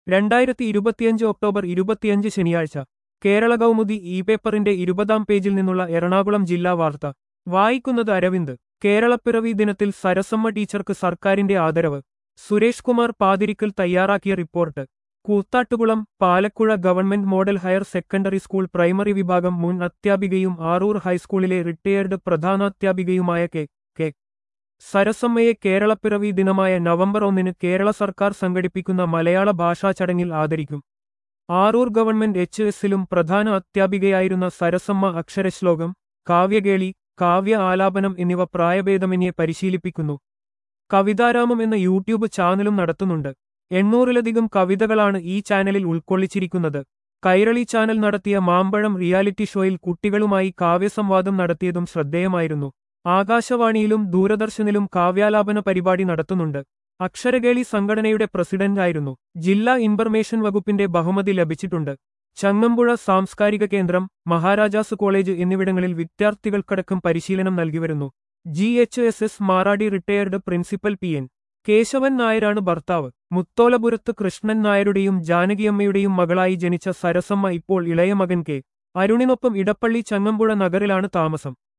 രണ്ടായിരത്തി ഇരുപത്തിയഞ്ച് ഒക്ടോബർ ഇരുപത്തിയഞ്ച് ശനിയാഴ്ച കേരള കൗമുദി ഇ പേപ്പറിന്റെ ഇരുപതാം പേജിൽ നിന്നുള്ള എറണാകുളം ജില്ലാ വാർത്ത വായിക്കുന്നത് അരവിന്ദ് കേരളപ്പിറവി ദിനത്തിൽ സരസമ്മ ടീച്ചർക്ക് സർക്കാരിന്റെ ആദരവ് സുരേഷ് കുമാർ പാതിരിക്കൽ തയ്യാറാക്കിയ report Koothattukulam Palakuzha government model higher secondary school primary വിഭാഗം മുൻ അധ്യാപികയും ആറൂർ ഹൈസ്കൂളിലെ റിട്ടയേർഡ് പ്രധാനാധ്യാപികയുമായ കെ കെ സരസമ്മയെ കേരളപ്പിറവി ദിനമായ നവംബർ ഒന്നിന് കേരള സർക്കാർ സംഘടിപ്പിക്കുന്ന മലയാള ഭാഷാ ചടങ്ങിൽ ആദരിക്കും ആറൂർ ഗവൺമെന്റ് എച്ച് എസിലും പ്രധാന അധ്യാപികയായിരുന്ന സരസമ്മ അക്ഷരശ്ലോകം കാവ്യകേളി കാവ്യ ആലാപനം എന്നിവ പ്രായഭേദമന്യെ പരിശീലിപ്പിക്കുന്നു കവിതാരാമം എന്ന യൂട്യൂബ് ചാനലും നടത്തുന്നുണ്ട് എണ്ണൂറിലധികം കവിതകളാണ് ഈ ചാനലിൽ ഉൾക്കൊള്ളിച്ചിരിക്കുന്നത് കൈരളി ചാനൽ നടത്തിയ മാമ്പഴം റിയാലിറ്റി ഷോയിൽ കുട്ടികളുമായി കാവ്യസംവാദം നടത്തിയതും ശ്രദ്ധേയമായിരുന്നു ആകാശവാണിയിലും ദൂരദർശനിലും കാവ്യാലാപന പരിപാടി നടത്തുന്നുണ്ട് അക്ഷരകേളി സംഘടനയുടെ പ്രസിഡന്റായിരുന്നു ജില്ലാ ഇൻഫർമേഷൻ വകുപ്പിന്റെ ബഹുമതി ലഭിച്ചിട്ടുണ്ട് ചങ്ങമ്പുഴ സാംസ്കാരിക കേന്ദ്രം മഹാരാജാസ് കോളേജ് എന്നിവിടങ്ങളിൽ വിദ്യാർത്ഥികൾക്കടക്കം പരിശീലനം നൽകിവരുന്നു G H S S Maradi retired principal P N Keshavan നായരാണ് ഭർത്താവ് മുത്തോലപുരത്ത് കൃഷ്ണൻ നായരുടെയും ജാനകിയമ്മയുടെയും മകളായി ജനിച്ച സരസമ്മ ഇപ്പോൾ ഇളയ മകൻ കെ അരുണിനൊപ്പം ഇടപ്പള്ളി ചങ്ങമ്പുഴ നഗറിലാണ് താമസം